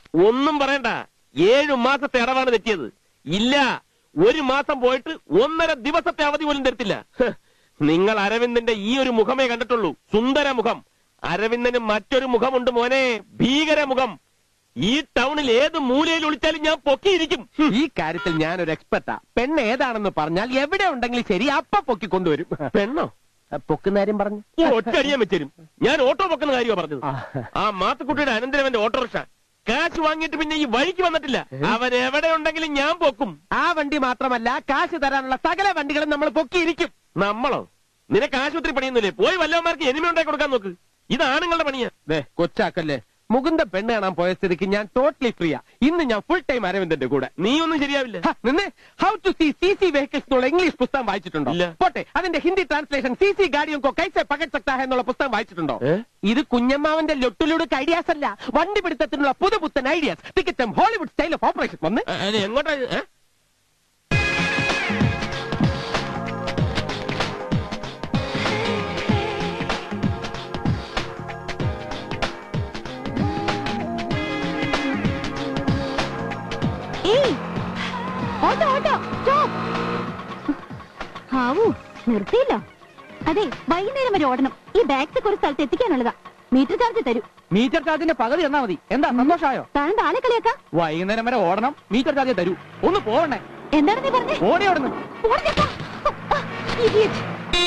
ഒന്നും പറയണ്ട ഏഴു മാസത്തെ ഇടവാണ് തെറ്റിയത് ഇല്ല ഒരു മാസം പോയിട്ട് ഒന്നര ദിവസത്തെ അവധി പോലും തരത്തില്ല ഹ്, നിങ്ങൾ അരവിന്ദന്റെ ഈ ഒരു മുഖമേ കണ്ടിട്ടുള്ളൂ സുന്ദര മുഖം അരവിന്ദന് മറ്റൊരു മുഖമുണ്ട് മോനെ ഭീകര മുഖം ഈ ടൗണിൽ ഏത് മൂലയിൽ ഒളിച്ചാലും ഞാൻ പൊക്കിയിരിക്കും ഹും. ഈ കാര്യത്തിൽ ഞാൻ ഒരു എക്സ്പെർട്ടാ പെണ്ണ് ഏതാണെന്ന് പറഞ്ഞാൽ എവിടെ ഉണ്ടെങ്കിലും ശരി അപ്പ പൊക്കി കൊണ്ടുവരും പെണ്ണോ പൊക്കുന്ന കാര്യം പറഞ്ഞു ഓ, ഒറ്റയടിയാൻ വെച്ചരും ഞാൻ ഓട്ടോ പൊക്കുന്ന കാര്യമാണ് പറഞ്ഞത് ആ. ആ മാത്തുക്കുട്ടിയുടെ അനന്തരവന്റെ ഓട്ടോറിക്ഷ കാശ് വാങ്ങിയിട്ട് പിന്നെ ഈ വഴിക്ക് വന്നിട്ടില്ല അവൻ എവിടെ ഉണ്ടെങ്കിലും ഞാൻ പൊക്കും ആ വണ്ടി മാത്രമല്ല കാശ് തരാനുള്ള സകല വണ്ടികളും നമ്മൾ പൊക്കിയിരിക്കും നമ്മളോ നിനക്ക് ആശുപത്രി പണിയൊന്നുമില്ലേ പോയി വല്ലവന്മാർക്ക് എനിമ ഉണ്ടാക്കി കൊടുക്കാൻ നോക്ക് ഇത് ആണുങ്ങളുടെ പണിയാ ദേ കൊച്ചാക്കല്ലേ മുകുന്ദ പെണ്ണ് കാണാൻ പോയ സ്ഥിതിക്ക് ഞാൻ ടോട്ടലി ഫ്രീയാ ഇന്ന് ഞാൻ ഫുൾ ടൈം അരവിന്ദന്റെ കൂടെ നീ ഒന്നും ശരിയാവില്ല ഹ, നിന്ന് how to see see see vehicles എന്നുള്ള ഇംഗ്ലീഷ് പുസ്തകം വായിച്ചിട്ടുണ്ടോ ഇല്ല. പോട്ടെ അതിന്റെ ഹിന്ദി ട്രാൻസ്ലേഷൻ സി സി ഗാഡിയും കോ കൈസെ പകട് സക്താ ഹെ എന്നുള്ള പുസ്തകം വായിച്ചിട്ടുണ്ടോ ഏ? ഇത് കുഞ്ഞമ്മാവന്റെ ലൊട്ടുലുടുക്ക് ഐഡിയാസ് അല്ല വണ്ടി പിടുത്തത്തിനുള്ള പുതുപുത്തൻ ഐഡിയാസ് തികച്ചും ഹോളിവുഡ് സ്റ്റൈൽ ഓഫ് ഓപ്പറേഷൻ വന്ന് ഏ, ഏ, എങ്ങോട്ടാ ഇത്? ഏ? ഏയ് ഓട്ടോ ഓട്ടോ സ്റ്റോപ്പ് ആവൂ നിർത്തിയില്ല അതെ വൈകുന്നേരം വരെ ഓടണം ഈ ബാഗ്സ് ഒരു സ്ഥലത്ത് എത്തിക്കാനുള്ളതാ മീറ്റർ ചാർജ് തരൂ മീറ്റർ ചാർജിന്റെ പകുതി തന്നാ മതി എന്താ സന്തോഷമായോ താഴെ ആളെ കളിയാക്ക വൈകുന്നേരം വരെ ഓടണം മീറ്റർ ചാർജ് തരൂ ഒന്ന് പോകണേ എന്താണ് നീ പറഞ്ഞേ ഓടി ഓടുന്നു ഓടിച്ചേക്കാ. ആ, idiot.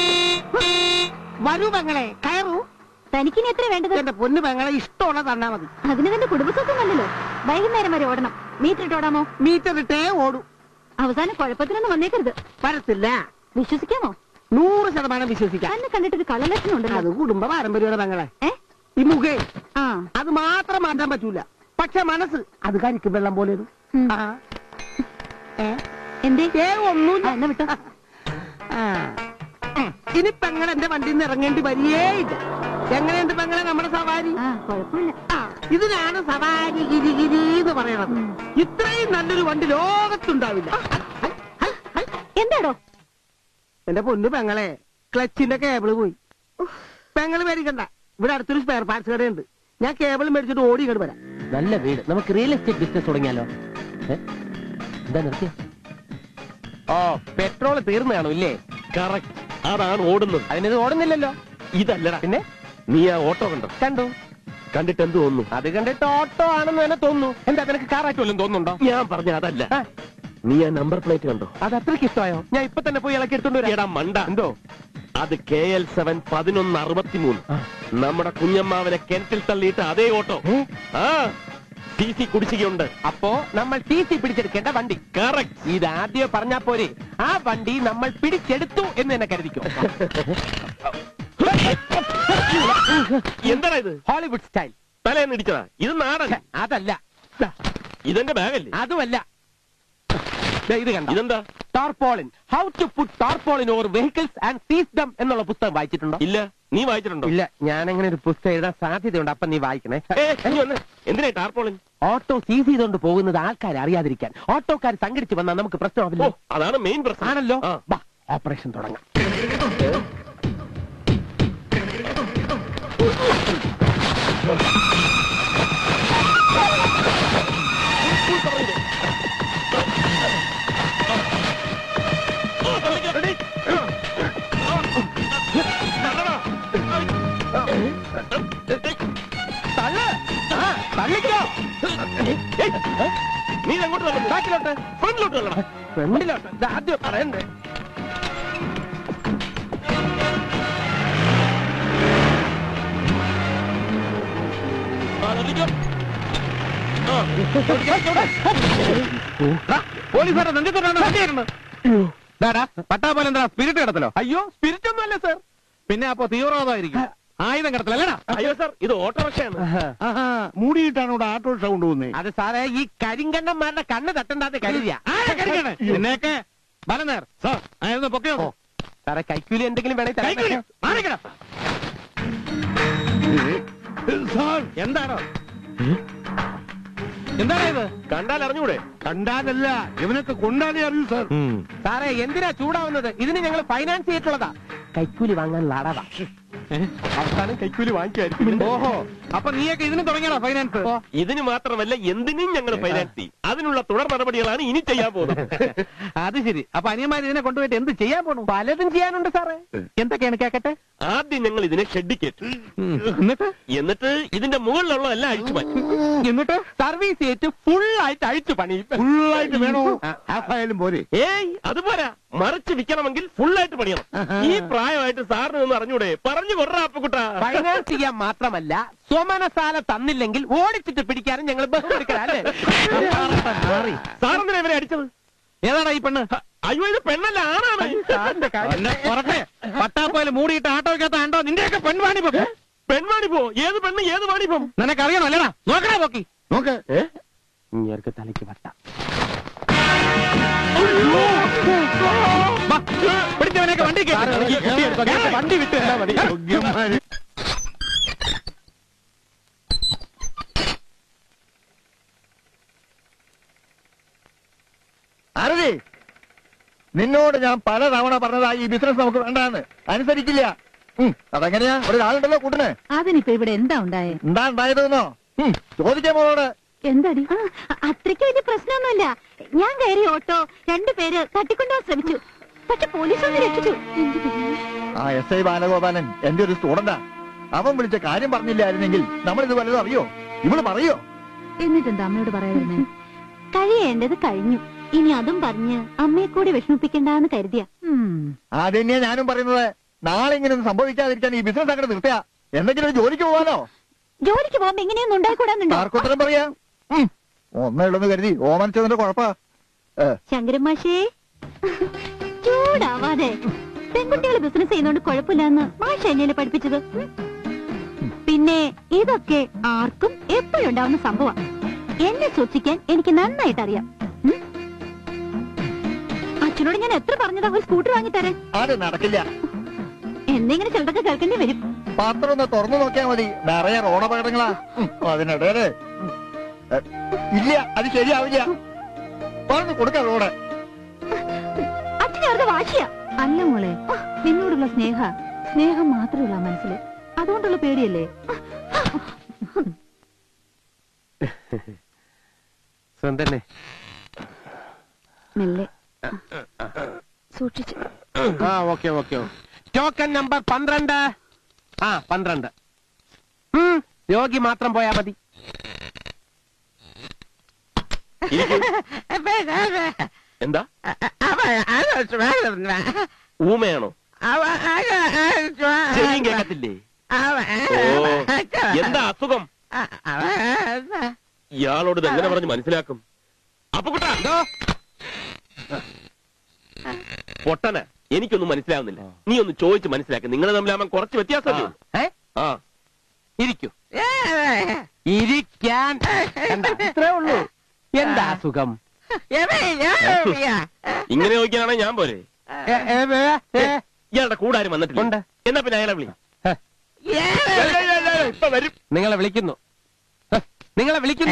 വരൂ പെങ്ങളെ കയറൂ തനിക്കിനി എത്ര വേണ്ടത് എന്റെ പൊന്നു പെങ്ങളെ ഇഷ്ടമുള്ള തന്നാ മതി അതിന് തന്റെ കുടുംബസ്വത്വമല്ലല്ലോ വൈകുന്നേരം വരെ ഓടണം മീറ്റർ ഇട്ടോടാമോ മീറ്റർ ഇട്ടേ ഓടൂ അവസാനം കുഴപ്പത്തിനൊന്നും വന്നേക്കരുത് വരത്തില്ല വിശ്വസിക്കാമോ നൂറ് ശതമാനം വിശ്വസിക്കാം തന്നെ കണ്ടിട്ടൊരു കള്ളലക്ഷണം അത് ഉണ്ടല്ലോ കുടുംബ പാരമ്പര്യമാണ് പെങ്ങളെ ഏ ഈ മുഖേ ആ അത് മാത്രം മാറ്റാൻ പറ്റൂല പക്ഷെ മനസ്സ് അത് കരിക്കും വെള്ളം പോലെ ഉം. എന്തേ ഏ ഒന്നുമില്ല ആ, എന്നാ വിട്ടോ ആ. ഉം. ഇനി പെങ്ങൾ എന്റെ വണ്ടിയിൽ നിന്ന് ഇറങ്ങേണ്ടി വരികേയില്ല എങ്ങനെയുണ്ട് പെങ്ങളെ നമ്മുടെ സവാരി ആ കുഴപ്പമില്ല ആ, ഇതിനാണ് സവാരി ഗിരി ഗിരി എന്ന് പറയണത് ഇത്രയും നല്ലൊരു വണ്ടി ലോകത്തുണ്ടാവില്ല ഹൈ, ഹൈ, ഹൈ. എന്താടോ എന്റെ പൊന്നു പെങ്ങളെ ക്ലച്ചിന്റെ കേബിള് പോയി പെങ്ങള് മേടിക്കണ്ട ഇവിടെ അടുത്തൊരു സ്പെയർ പാർട്സ് കടയുണ്ട് ഞാൻ കേബിൾ മേടിച്ചിട്ട് ഓടി ഇങ്ങോട്ട് വരാം നല്ല വീട് നമുക്ക് റിയൽ എസ്റ്റേറ്റ് ബിസിനസ് തുടങ്ങിയാലോ ഏ? എന്താ നിർത്തിയ ഓ പെട്രോൾ തീർന്നു കാണും ഇല്ലേ കറക്റ്റ് അതാണ് ഓടുന്നത് അതിനത് ഓടുന്നില്ലല്ലോ ഇതല്ലടാ പിന്നെ നീ ആ ഓട്ടോ കണ്ടോ കണ്ടു കണ്ടിട്ട് എന്ത് തോന്നുന്നു അത് കണ്ടിട്ട് ഓട്ടോ ആണെന്ന് തന്നെ തോന്നുന്നു എന്താ നിനക്ക് കാറായിട്ട് വല്ലതും തോന്നുന്നുണ്ടോ ഞാൻ പറഞ്ഞ അതല്ല ആ, നീ ആ നമ്പർ പ്ലേറ്റ് കണ്ടോ അത് അത്രയ്ക്ക് ഇഷ്ടമായോ ഞാൻ ഇപ്പൊ തന്നെ പോയി ഇളക്കി എടുത്തോണ്ട് വരാം എടാ മണ്ട എന്തോ അത് കെ എൽ സെവൻ പതിനൊന്ന് അറുപത്തിമൂന്ന് നമ്മുടെ കുഞ്ഞമ്മാവനെ കിണറ്റിൽ തള്ളിയിട്ട് അതേ ഓട്ടോ ഏ? ആ ടി സി കുടിശ്ശികയുണ്ട് അപ്പോ നമ്മൾ ടി സി പിടിച്ചെടുക്കേണ്ട വണ്ടി കറക്റ്റ് ഇത് ആദ്യം പറഞ്ഞാ പോരെ ആ വണ്ടി നമ്മൾ പിടിച്ചെടുത്തു എന്ന് തന്നെ കരുതിക്കോ എന്താടാ ഇത് ഹോളിവുഡ് സ്റ്റൈൽ തലേന്ന് ഇടിച്ചതാ ഇത് നാടൻ ഛെ, അതല്ല ദാ, ഇതെന്റെ ബാഗല്ലേ അതുമല്ല ദേ, ഇത് കണ്ട ഇതെന്താ tarpaulin how to put tarpaulin over vehicles and seize them എന്നുള്ള പുസ്തകം വായിച്ചിട്ടുണ്ടോ ഇല്ല നീ വായിച്ചിട്ടുണ്ടോ ഇല്ല ഞാൻ അങ്ങനെ ഒരു പുസ്തകം എഴുതാൻ സാധ്യതയുണ്ട് അപ്പൊ നീ വായിക്കണേ ഏ, നീ വന്ന്. എന്തിനാ ടാർപോളിൻ ഓട്ടോ സീസ് ചെയ്തുകൊണ്ട് പോകുന്നത് ആൾക്കാരെ അറിയാതിരിക്കാൻ ഓട്ടോക്കാർ സംഘടിച്ച് വന്നാൽ നമുക്ക് ഓ പ്രശ്നമാവില്ല അതാണ് മെയിൻ പ്രശ്നം ആണല്ലോ ആ. ബാ ഓപ്പറേഷൻ തുടങ്ങാം തള്ള് ആ, തള്ളിക്കോ നീ അങ്ങോട്ട് തള്ളുന്നു. ബാക്കിലോട്ട് ഫ്രണ്ടിലോട്ട് തള്ളണം ഫ്രണ്ടിലോട്ട് ഇത് ആദ്യം പറയണ്ടേ ആ, തള്ളിക്കോ. ആ, പോലീസുകാരെ നെഞ്ചത്തോട്ടാണ് വണ്ടിയിരുന്നത് പട്ടാപോലെ എന്താ സ്പിരിറ്റ് കിടത്തലോ അയ്യോ സ്പിരിറ്റ് ഒന്നും അല്ല സർ പിന്നെ അപ്പൊ തീവ്രവാദമായിരിക്കും ആയുധം കിടത്തലല്ലടാ അയ്യോ സാർ ഇത് ഓട്ടോറിക്ഷയാണ് ആഹാ മൂടിയിട്ടാണ് ഇവിടെ ഓട്ടോറിക്ഷ കൊണ്ടുപോകുന്നത് അത് സാറേ ഈ കരിങ്കണ്ണന്മാരുടെ കണ്ണ് തട്ടണ്ടാത്ത കരുതിയ നിന്നെയൊക്കെ ബലനേർ സാർ ആയിരുന്നു പൊക്കയോ സാറേ കൈക്കൂലി എന്തെങ്കിലും വേണേ തരാൻ പറ്റുമോ? സാർ എന്താണോ എന്താണ് ഇത് കണ്ടാൽ അറിഞ്ഞൂടെ കണ്ടാലല്ല ഇവനൊക്കെ കൊണ്ടാലേ അറിയൂ സാർ സാറേ എന്തിനാ ചൂടാവുന്നത് ഇതിന് ഞങ്ങൾ ഫൈനാൻസ് ചെയ്തിട്ടുള്ളതാ കൈക്കൂലി വാങ്ങാനുള്ള അടവാ അവസാനം കൈക്കൂലി വാങ്ങിക്കുമായിരിക്കും ഓഹോ അപ്പൊ നീയൊക്കെ ഇതിന് തുടങ്ങിയാണോ ഫൈനാൻസ് ഇതിന് മാത്രമല്ല എന്തിനും ഞങ്ങൾ ഫൈനാൻസ് ചെയ്യും അതിനുള്ള തുടർ നടപടികളാണ് ഇനി ചെയ്യാൻ പോകുന്നത് അത് ശരി അപ്പൊ അനിയന്മാർ ഇതിനെ കൊണ്ടുപോയിട്ട് എന്ത് ചെയ്യാൻ പോണു പലതും ചെയ്യാനുണ്ട് സാറേ എന്തൊക്കെയാണ് കേക്കട്ടെ ആദ്യം ഞങ്ങൾ ഇതിനെ ഷെഡിൽ കയറ്റും എന്നിട്ട് എന്നിട്ട് ഇതിന്റെ മുകളിലുള്ളതെല്ലാം അഴിച്ചു മാറ്റും എന്നിട്ട് സർവീസ് ചെയ്ത് ഫുൾ ആയിട്ട് അഴിച്ചു പണി ഫുള്ളായിട്ട് വേണോ ഹാഫായാലും പോരെ ഏയ് അതുപോരാ മറിച്ച് വിൽക്കണമെങ്കിൽ ഫുള്ളായിട്ട് പണിയണം ഈ പ്രായമായിട്ട് സാറിന് നിന്ന് അറിഞ്ഞൂടെ പറഞ്ഞു കൊറ അപ്പക്കുട്ട ഫൈനാൻസ് ചെയ്യാൻ മാത്രമല്ല സ്വമനസാല തന്നില്ലെങ്കിൽ ഓടിച്ചിട്ട് പിടിക്കാനും ഞങ്ങൾ ബഹുമെടുക്കലല്ലേ സാറെന്തിനാ ഇവരെ അടിച്ചത് ഏതാടാ ഈ പെണ്ണ് അയ്യോ ഇത് പെണ്ണല്ല ആണാണ് സാറിന്റെ കാര്യം എന്നെ പുറത്തെ പട്ടാപ്പോയിൽ മൂടിയിട്ട് ആട്ടോയ്ക്കകത്ത് ആണ്ടോ നിന്റെയൊക്കെ പെൺവാണിപ്പം പെൺവാണിപ്പോ ഏത് പെണ്ണ് ഏത് വാണിപ്പം നിനക്കറിയണോ അല്ലടാ നോക്കടാ നോക്കി നോക്ക് ഇങ്ങേർക്ക് തലയ്ക്ക് വട്ട പിടിച്ചവനൊക്കെ വണ്ടി സാറ് ഇറങ്ങി കെട്ടിയെടുത്തോ. ഞാൻ വണ്ടി വിട്ട് തന്നാ മതി ആരതി നിന്നോട് ഞാൻ പല തവണ പറഞ്ഞതാ ഈ ബിസിനസ് നമുക്ക് വേണ്ടാന്ന് അനുസരിക്കില്ല ഉം, അതെങ്ങനെയാ ഒരാളുണ്ടല്ലോ കൂട്ടിന് അതിനിപ്പോ ഇവിടെ എന്താ ഉണ്ടായേ എന്താ ഉണ്ടായതെന്നോ ഉം, ചോദിക്കാൻ മോളോട് എന്താടി അത്രയ്ക്ക് വലിയ പ്രശ്നമൊന്നുമില്ല ഞാൻ കയറി ഓട്ടോ രണ്ടുപേര് തട്ടിക്കൊണ്ടുപോകാൻ ശ്രമിച്ചു പക്ഷെ പോലീസ് ഒന്ന് രക്ഷിച്ചു എന്ത് പിന്നെ? ആ എസ് ഐ ബാലഗോപാലൻ എന്റെ ഒരു സ്റ്റുഡന്റാ അവൻ വിളിച്ച കാര്യം പറഞ്ഞില്ലായിരുന്നെങ്കിൽ നമ്മൾ ഇത് വല്ലതും അറിയോ ഇവള് പറയോ എന്നിട്ടെന്താ അമ്മയോട് പറയാതിരുന്നേ കഴിയേണ്ടത് കഴിഞ്ഞു ഇനി അതും പറഞ്ഞ് അമ്മയെ കൂടി വിഷമിപ്പിക്കണ്ടെന്ന് കരുതിയ അതന്നെയാ ഞാനും പറയുന്നത് നാളെ ഇങ്ങനെ ഒന്നും സംഭവിക്കാതിരിക്കാൻ ഈ ബിസിനസ് അങ്ങനെ നിർത്തിയ എന്തെങ്കിലും ഒരു ജോലിക്ക് പോവാനോ ജോലിക്ക് പോകുമ്പോ ഇങ്ങനെയൊന്നും ഉണ്ടായിക്കൂടാന്നുണ്ടോ ആർക്കുത്തരം പറയാ ഉം, ഒന്നേ ഉള്ളെന്ന് കരുതി ഓമനിച്ചതിന്റെ കുഴപ്പാ ഏ, ശങ്കരൻ മാഷേ ചൂടാവാതെ പെൺകുട്ടികൾ ബിസിനസ് ചെയ്യുന്നോണ്ട് കുഴപ്പമില്ലെന്ന് മാഷ എന്നെ പഠിപ്പിച്ചത് ഉം. പിന്നെ ഇതൊക്കെ ആർക്കും എപ്പോഴും ഉണ്ടാവുന്ന സംഭവം എന്നെ സൂക്ഷിക്കാൻ എനിക്ക് നന്നായിട്ട് അറിയാം ഉം. അച്ഛനോട് ഞാൻ എത്ര പറഞ്ഞതാ ഒരു സ്കൂട്ടർ വാങ്ങിത്തരാൻ അത് നടക്കില്ല എന്നെങ്ങനെ ചിലതൊക്കെ കേൾക്കേണ്ടി വരും പാത്രം ഒന്ന് തുറന്നു നോക്കിയാ മതി നിറയെ റോഡപകടങ്ങളാ ഉം, അതിനിടയില് ഉം, ഏ, ഇല്ല അത് ശരിയാവില്ല പറഞ്ഞു കൊടുക്ക റോഡ് അച്ഛൻ വെറുതെ വാശിയാ അല്ല മോളെ നിന്നോടുള്ള സ്നേഹ സ്നേഹം മാത്രമല്ല മനസ്സിൽ അതുകൊണ്ടുള്ള പേടിയല്ലേ സ്വന്തന്നെ മെല്ലെ സൂക്ഷിച്ചു ആ ഓക്കെ ഓക്കെ ടോക്കൺ നമ്പർ പന്ത്രണ്ട് ആ പന്ത്രണ്ട് ഉം, രോഗി മാത്രം പോയാ മതി എന്താ ഊമയാണോ ചെവിയും കേൾക്കത്തില്ലേ ഓ എന്താ അസുഖം ഇയാളോട് ഇത് എങ്ങനെ പറഞ്ഞ് മനസ്സിലാക്കും അപ്പക്കുട്ടാ പൊട്ടന എനിക്കൊന്നും മനസ്സിലാവുന്നില്ല നീ ഒന്ന് ചോദിച്ച് മനസ്സിലാക്കി നിങ്ങൾ തമ്മിലാകുമ്പോൾ കുറച്ച് വ്യത്യാസമല്ലേ ഉള്ളൂ. ഏ? ആ ഇരിക്കൂ ഇരിക്കാൻ എന്താ ഇത്രേ ഉള്ളൂ എന്താ അസുഖം ഇങ്ങനെ ചോദിക്കാനാണെങ്കിൽ ഞാൻ പോരെ ഏ, ഏ, ഏ, ഏ. ഇയാളുടെ കൂടെ ആരും വന്നിട്ടില്ല ഉണ്ട്. എന്നാ പിന്നെ അയാളെ വിളി ഹെ, ഇപ്പൊ വരും നിങ്ങളെ വിളിക്കുന്നു ഹെ, നിങ്ങളെ വിളിക്കുന്നു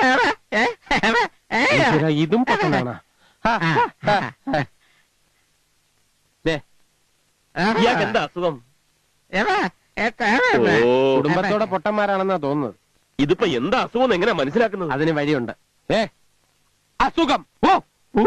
ഈശ്വരാ, ഇതും പൊട്ടനാണ് ഇയാൾക്ക് എന്താ അസുഖം ഓ കുടുംബത്തോടെ പൊട്ടന്മാരാണെന്നാ തോന്നുന്നത് ഇതിപ്പോ എന്താ അസുഖം എന്ന് എങ്ങനെയാ മനസ്സിലാക്കുന്നത് അതിന് വഴിയുണ്ട് ഏ അസുഖം ഓ ഊ.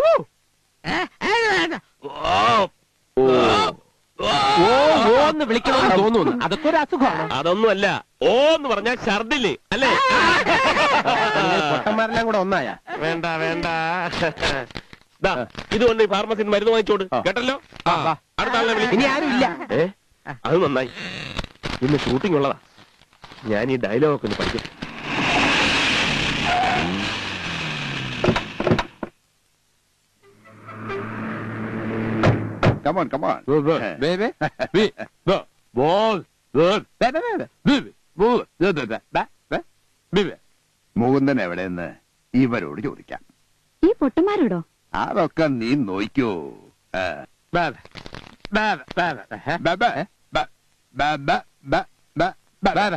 ഓ ഓ ഓ എന്ന് വിളിക്കണമെന്ന് തോന്നുന്നു അതൊക്കെ ഒരു അസുഖമാണ് അതൊന്നുമല്ല ഓ എന്ന് പറഞ്ഞാൽ ഛർദില്ലേ അല്ലേ നിങ്ങൾ പൊട്ടന്മാരെല്ലാം കൂടെ ഒന്നായ വേണ്ട വേണ്ട ദാ, ഇതുകൊണ്ട് ഈ ഫാർമസിയിൽ മരുന്ന് വാങ്ങിച്ചോട് ആ. കേട്ടല്ലോ ആ, വാ. അടുത്ത ആളിനെ വിളി ഇനി ആരും ഇല്ല ഏ അത് നന്നായി ഇന്ന് ഷൂട്ടിംഗ് ഉള്ളതാ ഞാൻ ഈ ഡയലോഗ് ഒക്കെ ഒന്ന് പഠിക്കും കമോൺ കമോൺ മുകുന്ദൻ എവിടെയെന്ന് ഇവരോട് ചോദിക്കാം ഈ പൊട്ടന്മാരോടോ അതൊക്കെ നീ നോക്കൂ ആ. ബ, ബ, ബ, ബ, ബ, ബ, ബ, ബ,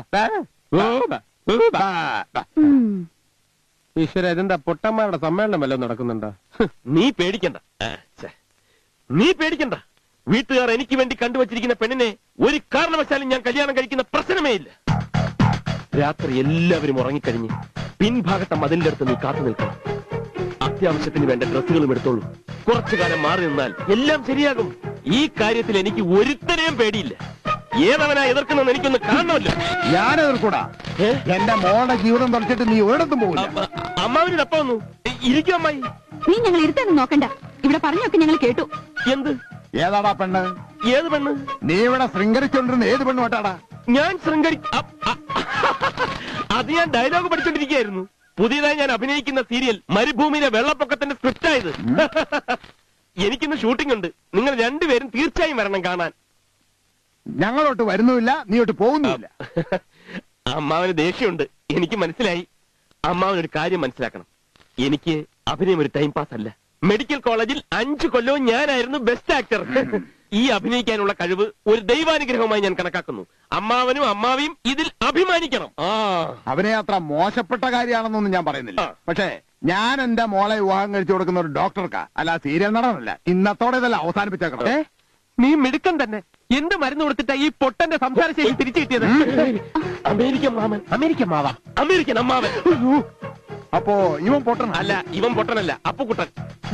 ബ. ഉം. ഈശ്വര ഇതെന്താ പൊട്ടന്മാരുടെ സമ്മേളനം വല്ലതും നടക്കുന്നുണ്ടോ നീ പേടിക്കണ്ട ആ, ഛെ. നീ പേടിക്കണ്ട വീട്ടുകാർ എനിക്ക് വേണ്ടി കണ്ടുവച്ചിരിക്കുന്ന പെണ്ണിനെ ഒരു കാരണവശാലും ഞാൻ കല്യാണം കഴിക്കുന്ന പ്രശ്നമേ ഇല്ല രാത്രി എല്ലാവരും ഉറങ്ങിക്കഴിഞ്ഞ് പിൻഭാഗത്തെ മതിലിന്റെ അടുത്ത് നീ കാത്തു നിൽക്കണം അത്യാവശ്യത്തിന് വേണ്ട ഡ്രസ്സുകളും എടുത്തോളൂ കുറച്ചു കാലം മാറി നിന്നാൽ എല്ലാം ശരിയാകും ഈ കാര്യത്തിൽ എനിക്ക് ഒരുത്തനെയും പേടിയില്ല ഏതവനാ എതിർക്കുന്നെന്ന് എനിക്കൊന്ന് കാണണമല്ലോ ഞാൻ എതിർക്കൂടാ ഏ? എന്റെ മോളുടെ ജീവിതം തുറച്ചിട്ട് നീ ഒരിടത്തും പോകില്ല അ- അ- അമ്മാവിന് തപ്പ വന്നു ഇരിക്കും അമ്മായി നീ ഞങ്ങൾ ഇരുത്തൊന്നും നോക്കണ്ട ഇവിടെ പറഞ്ഞൊക്കെ ഞങ്ങൾ കേട്ടു എന്ത് ഏതാടാ പെണ്ണ് ഏത് പെണ്ണ് നീ ഇവിടെ ശൃംഗരിച്ചോണ്ടിരുന്ന ഏത് പെണ്ണ് വട്ടാടാ ഞാൻ ശൃംഗരി അ- അ- അത് ഞാൻ ഡയലോഗ് പഠിച്ചോണ്ടിരിക്കുകയായിരുന്നു പുതിയതായി ഞാൻ അഭിനയിക്കുന്ന സീരിയൽ മരുഭൂമിയിലെ വെള്ളപ്പൊക്കത്തിന്റെ സ്ക്രിപ്റ്റ് ആയത് എനിക്കിന്ന് ഷൂട്ടിംഗ് ഉണ്ട് നിങ്ങൾ രണ്ടുപേരും തീർച്ചയായും വരണം കാണാൻ ഞങ്ങളോട്ട് വരുന്നുമില്ല നീയോട്ട് പോകുന്നുമില്ല അമ്മാവന് ദേഷ്യമുണ്ട് എനിക്ക് മനസ്സിലായി അമ്മാവൻ ഒരു കാര്യം മനസ്സിലാക്കണം എനിക്ക് അഭിനയം ഒരു ടൈം പാസ് അല്ല മെഡിക്കൽ കോളേജിൽ അഞ്ചു കൊല്ലവും ഞാനായിരുന്നു ബെസ്റ്റ് ആക്ടർ ഈ അഭിനയിക്കാനുള്ള കഴിവ് ഒരു ദൈവാനുഗ്രഹമായി ഞാൻ കണക്കാക്കുന്നു അമ്മാവനും അമ്മാവിയും ഇതിൽ അഭിമാനിക്കണം ആ അവനെ അത്ര മോശപ്പെട്ട കാര്യമാണെന്നൊന്നും ഞാൻ പറയുന്നില്ല ആ. പക്ഷേ ഞാൻ എന്റെ മോളെ വിവാഹം കഴിച്ചു കൊടുക്കുന്ന ഒരു ഡോക്ടർക്കാ അല്ല സീരിയൽ നടനല്ല ഇന്നത്തോടെ ഇതല്ല അവസാനിപ്പിച്ചേക്കണം ഏ നീ മിടുക്കൻ തന്നെ എന്ത് മരുന്ന് കൊടുത്തിട്ടാ ഈ പൊട്ടന്റെ സംസാരശേഷി തിരിച്ചു കിട്ടിയത് അമേരിക്കൻ മാമൻ അമേരിക്കൻ മാവാ അമേരിക്കൻ അമ്മാവൻ അപ്പോ ഇവൻ പൊട്ടണ അല്ല ഇവൻ പൊട്ടനല്ല അപ്പുക്കുട്ടൻ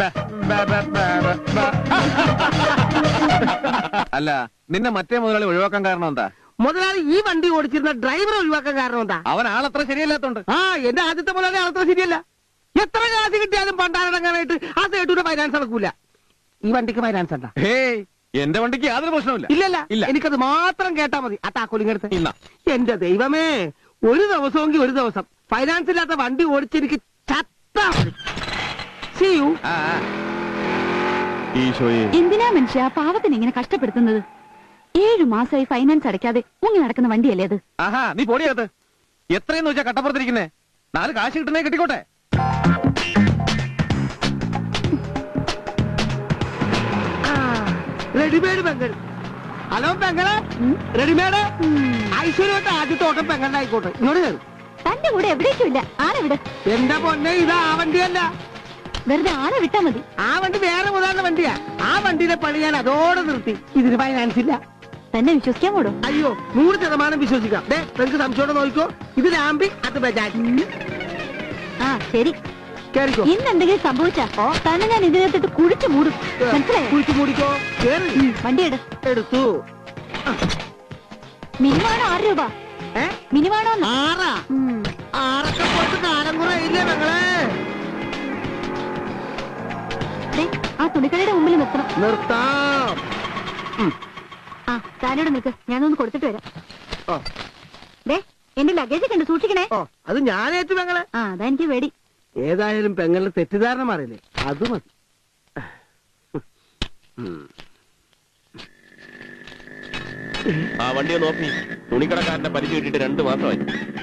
അല്ല നിന്നെ മറ്റേ മുതലാളി ഒഴിവാക്കാൻ കാരണം എന്താ മുതലാളി ഈ വണ്ടി ഓടിച്ചിരുന്ന ഡ്രൈവറെ ഒഴിവാക്കാൻ കാരണം എന്താ അവൻ ആളത്ര ശരിയല്ലാത്തോണ്ട് ആ എന്റെ ആദ്യത്തെ മുതലാളി അത്ര ശരിയല്ല എത്ര കാശ് കിട്ടിയാലും പണ്ടാരടങ്ങാനായിട്ട് ആ സേട്ടൂടെ ഫൈനാൻസ് നടക്കൂല ഈ വണ്ടിക്ക് ഫൈനാൻസ് ഉണ്ടാ ഹേയ് എന്റെ വണ്ടിക്ക് യാതൊരു പ്രശ്നമില്ല ഇല്ലല്ല ഇല്ല. എനിക്കത് മാത്രം കേട്ടാ മതി ആ താക്കോലിങ്ങടുത്ത് ഇല്ല. എന്റെ ദൈവമേ ഒരു ദിവസമെങ്കിൽ ഒരു ദിവസം ഫൈനാൻസ് ഇല്ലാത്ത വണ്ടി ഓടിച്ച് എനിക്ക് ചത്താ മതി See you. ആ, ആ. ഈശോയെ എന്തിനാ മനുഷ്യ ആ പാവത്തിന് ഇങ്ങനെ കഷ്ടപ്പെടുത്തുന്നത് ഏഴു മാസമായി ഫൈനാൻസ് അടയ്ക്കാതെ മുങ്ങി നടക്കുന്ന വണ്ടിയല്ലേ അത് ആഹാ നീ പൊടിയകത്ത് എത്രയെന്ന് വെച്ചാ കട്ടപ്പുറത്തിരിക്കുന്നേ നാല് കാശ് കിട്ടുന്നേ കിട്ടിക്കോട്ടെ ആ, റെഡിമെയ്ഡ് പെങ്ങൾ ഹലോ പെങ്ങളെ റെഡിമെയ്ഡ് ഐശ്വര്യമായിട്ട് ആദ്യത്തെ ഓട്ടം പെങ്ങളുടെ ആയിക്കോട്ടെ ഇങ്ങോട്ട് കയറും തന്റെ കൂടെ എവിടേക്കും ഇല്ല ആളെ വിട് എന്റെ പൊന്നെ ഇത് ആ വണ്ടിയല്ല വെറുതെ ആളെ വിട്ടാ മതി ആ വണ്ടി വേറെ മുതലാളുടെ വണ്ടിയാ ആ വണ്ടിയുടെ പണി ഞാൻ അതോടെ നിർത്തി ഇതിന് ഫൈനാൻസ് ഇല്ല തന്നെ വിശ്വസിക്കാൻ കൂടോ അയ്യോ നൂറ് ശതമാനം വിശ്വസിക്കാം ദേ നിങ്ങൾക്ക് സംശയോടെ നോക്കിക്കോ ഇത് ലാമ്പി അത് ബജാജ് ആ ശരി കേറിക്കോ ഇന്ന് എന്തെങ്കിലും സംഭവിച്ചാ തന്നെ ഞാൻ ഇതിനകത്തിട്ട് കുഴിച്ചു മൂടും മനസ്സിലായോ കുഴിച്ചു മൂടിക്കോ കേറി വണ്ടി എടു എടുത്തു മിനിമാണോ ആറ് രൂപ ഏ മിനിമാണോ ആറാ ആറൊക്കെ പുറത്ത് കാലം കുറെ ഇല്ലേ മകളെ ആ തുണിക്കടയുടെ മുമ്പിൽ നിർത്തണം നിർത്താം ആ താനോട് നിൽക്ക് ഞാനൊന്ന് കൊടുത്തിട്ട് വരാം ഓ ദേ എന്റെ ലഗേജ് കണ്ട് സൂക്ഷിക്കണേ ഓ അത് ഞാനേറ്റു പെങ്ങളെ ആ അതാ എനിക്ക് പേടി ഏതായാലും പെങ്ങളുടെ തെറ്റിദ്ധാരണ മാറിയില്ലേ അത് മതി ആ വണ്ടിയെ നോക്കി തുണിക്കടക്കാരന്റെ പരിചയം കിട്ടിയിട്ട് രണ്ടു മാസമായി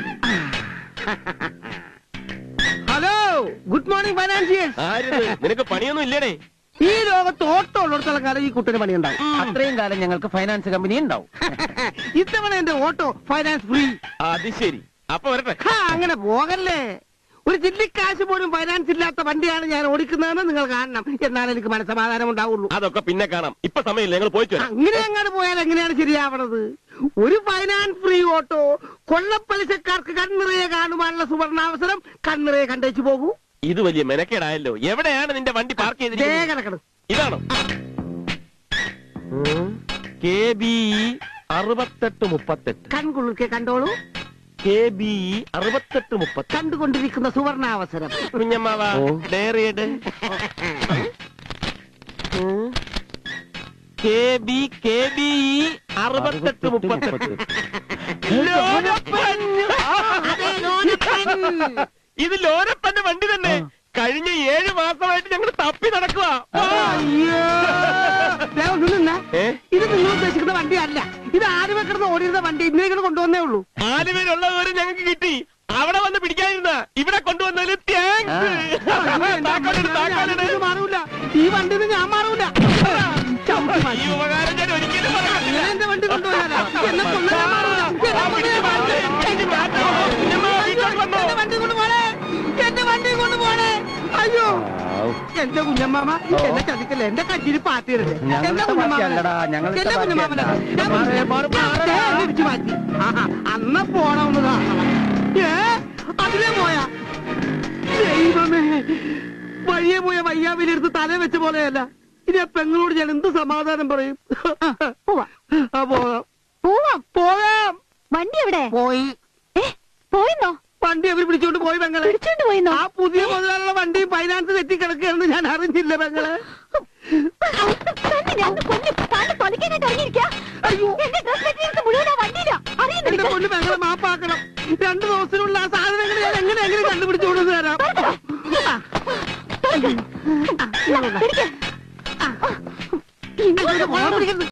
ഹലോ ഗുഡ് മോർണിംഗ് ഫൈനാൻസിയേഴ്സ് ആരിത് നിനക്ക് പണിയൊന്നും ഇല്ലേടേ ഈ ലോകത്ത് ഓട്ടം ഉള്ളിടത്തോളം കാലം ഈ കുട്ടന് പണിയുണ്ടാവും അത്രയും കാലം ഞങ്ങൾക്ക് ഫൈനാൻസ് കമ്പനി ഉണ്ടാവും ഇത്തവണ എന്റെ ഓട്ടോ ഫൈനാൻസ് ഫ്രീ അത് ശരി അപ്പൊ വരട്ടെ ഹാ, അങ്ങനെ പോകല്ലേ ഒരു ചില്ലിക്കാശ് പോലും ഫൈനാൻസ് ഇല്ലാത്ത വണ്ടിയാണ് ഞാൻ ഓടിക്കുന്നതെന്ന് നിങ്ങൾ കാണണം എന്നാൽ എനിക്ക് മനസ്സമാധാനം ഉണ്ടാവുള്ളൂ അതൊക്കെ പിന്നെ കാണാം ഇപ്പൊ സമയമില്ല ഞങ്ങൾ പോയിട്ട് വരാം അങ്ങനെ അങ്ങോട്ട് പോയാൽ എങ്ങനെയാണ് ശരിയാവണത് ഒരു ഫൈനാൻസ് ഫ്രീ ഓട്ടോ കൊള്ളപ്പലിശക്കാർക്ക് കണ്ണിറയെ കാണുവാനുള്ള സുവർണാവസരം കണ്ണിറയെ കണ്ടേച്ചു പോകൂ ഇത് വലിയ മെനക്കേടായല്ലോ എവിടെയാണ് നിന്റെ വണ്ടി പാർക്ക് ദേ ചെയ്തിരിക്കുന്നത് കിടക്കണം ഇതാണോ കെ ബി അറുപത്തെട്ട് മുപ്പത്തെട്ട് കൺകുളിർക്കെ കണ്ടോളൂ കെ ബി അറുപത്തെട്ട് മുപ്പത്തെട്ട് കണ്ടുകൊണ്ടിരിക്കുന്ന സുവർണാവസരം കുഞ്ഞമ്മാവ ഡയറിയുടെ കെ ബി കെ ബി അറുപത്തെട്ട് മുപ്പത്തെട്ട് ലോനപ്പൻ! അതെ, ലോനപ്പൻ. ഇത് ലോനപ്പന്റെ വണ്ടി തന്നെ കഴിഞ്ഞ ഏഴ് മാസമായിട്ട് ഞങ്ങൾ തപ്പി നടക്കുക അയ്യോ ദേ, ഒന്ന് നിന്നെ. ഏ? ഇത് നിങ്ങൾ ഉദ്ദേശിക്കുന്ന വണ്ടിയല്ല ഇത് ആദ്യമേ കിടന്ന് ഓടിയിരുന്ന വണ്ടി ഇന്നേക്കും കൊണ്ടുവന്നേ ഉള്ളൂ ആലുവയിലുള്ളവരെ ഞങ്ങൾക്ക് കിട്ടി അവിടെ വന്ന് പിടിക്കാതിരുന്ന ഇവിടെ കൊണ്ടുവന്നതിൽ താങ്ക്സ് താക്കോലിട്, താക്കോലിട്. ഇത് മാറൂല ഈ വണ്ടി ഞാൻ മാറൂല ചവിട്ടി ഈ മാറ്റി. ഉപകാരം ഞാൻ ഒരിക്കലും മറക്കില്ല. ഇങ്ങനെ എന്റെ വണ്ടി കൊണ്ടുപോയാലോ എന്നെ കൊന്നാ ഞാൻ മാറൂല. എന്നെ കൊന്നാ ഞാൻ മാറൂല. കുഞ്ഞമ്മാ, വീട്ടിലോട്ട് വന്നോ? എന്റെ വണ്ടി കൊണ്ട് പോണേ എന്റെ വണ്ടി കൊണ്ട് പോണേ അയ്യോ എന്റെ കുഞ്ഞമ്മാമ എന്നെ ചതിക്കല്ലേ എന്റെ കഞ്ചിരി പാത്തിയിടല്ലേ ഞങ്ങളുടെ എന്റെ കുഞ്ഞമ്മാമ പാർട്ടിയല്ലടാ, ഞങ്ങളുടെ എന്റെ കുഞ്ഞമ്മാമനെ പാർട്ടിയല്ല. ഞാൻ മാറ്, മാറ്, മാറ്. ദേ, എന്നെ ഇടിച്ച് മാറ്റി ആഹാ, അന്ന് പോണമെന്ന് കാണണം ഏ അതിലേ പോയാ ദൈവമേ വഴിയെ പോയ വയ്യാവിലെടുത്ത് തല വെച്ച പോലെയല്ല ഇനി ആ പെങ്ങളോട് ഞാൻ എന്ത് സമാധാനം പറയും പോവാം ആ പോകാം പോവാം പോകാം വണ്ടി എവിടെ പോയി ഏ പോയിന്നോ വണ്ടി അവർ പിടിച്ചോണ്ട് പോയി പെങ്ങളെ പിടിച്ചോണ്ട് പോയിന്നോ ആ പുതിയ മുതലാളിയുടെ വണ്ടിയും ഫൈനാൻസ് തെറ്റി കിടക്കുകയാണെന്ന് ഞാൻ അറിഞ്ഞില്ല പെങ്ങളെ തന്നെ ഞാൻ ഒന്ന് കൊല്ലും. താൻ തൊലയ്ക്കാനായിട്ട് ഇറങ്ങിയിരിക്കാ. അയ്യോ. എന്റെ dress materials മുഴുവൻ ആ വണ്ടിയിലാ. അറിയോ എന്റെ നിനക്ക്? പൊന്ന് പെങ്ങളെ മാപ്പാക്കണം രണ്ടു ദിവസത്തിനുള്ള ആ സാധനങ്ങൾ ഞാൻ എങ്ങനെ എങ്ങനെ കണ്ടുപിടിച്ചു കൊണ്ടു തരാം തുറക്ക്. പിടിക്ക്. ഇങ്ങോട്ട് പോകാൻ പിടിക്കരുത്